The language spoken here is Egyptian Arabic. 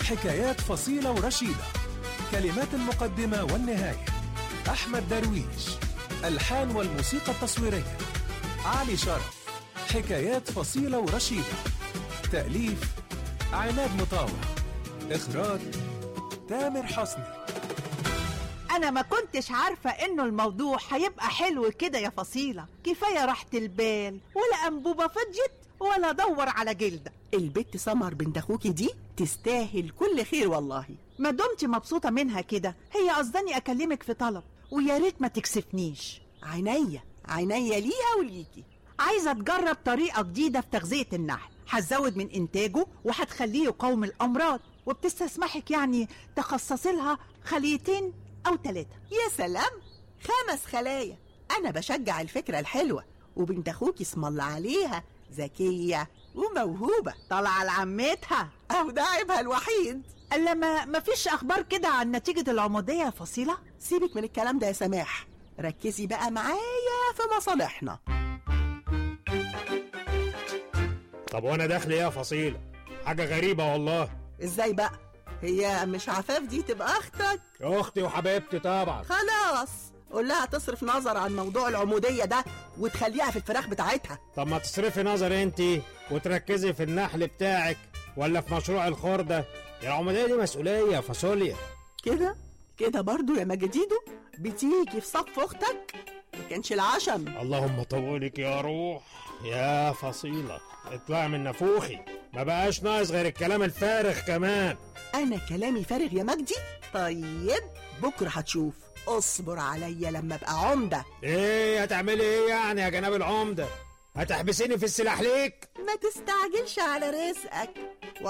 حكايات فصيلة ورشيدة كلمات المقدمة والنهاية أحمد درويش الحان والموسيقى التصويرية علي شرف حكايات فصيلة ورشيدة تأليف عماد مطاوع إخراج تامر حسني انا ما كنتش عارفة انه الموضوع هيبقى حلو كده يا فصيلة كفاية راحة البال ولا انبوبة فضيت ولا دور على جلدة البت سمر بنت اخوكي دي تستاهل كل خير والله ما دمت مبسوطة منها كده هي قصداني اكلمك في طلب ويا ريت ما تكسفنيش عينيا عينيا ليها وليكي عايزة تجرب طريقة جديدة في تغذية النحل هتزود من إنتاجه وهتخليه يقاوم الأمراض وبتستسمحك يعني تخصصي لها خليتين أو ثلاثة يا سلام خمس خلايا انا بشجع الفكره الحلوه وبنت اخوكي اسم الله عليها ذكيه وموهوبه طالعة لعمتها اهو ده عيبها الوحيد ألا ما مفيش أخبار كده عن نتيجة العمودية يا فصيلة سيبك من الكلام ده يا سماح ركزي بقى معايا في مصالحنا طب وانا داخل ايه يا فصيلة حاجة غريبة والله ازاي بقى هي مش عفاف دي تبقى اختك اختي وحبيبتي طبعا خلاص قول لها تصرف نظر عن موضوع العموديه ده وتخليها في الفراخ بتاعتها طب ما تصرفي نظر انت وتركزي في النحل بتاعك ولا في مشروع الخردة العمودية دي مسؤولية يا فاصوليا كده كده برضو يا مجديدو بتيجي في صف اختك ما كانش العشم اللهم طولك يا روح يا فصيلة اطلع من نافوخي ما بقاش ناقص غير الكلام الفارغ كمان انا كلامي فارغ يا مجدي طيب بكره هتشوف اصبر عليا لما ابقى عمده ايه هتعملي ايه يعني يا جناب العمدة هتحبسيني في السلاح ليك ما تستعجلش على رزقك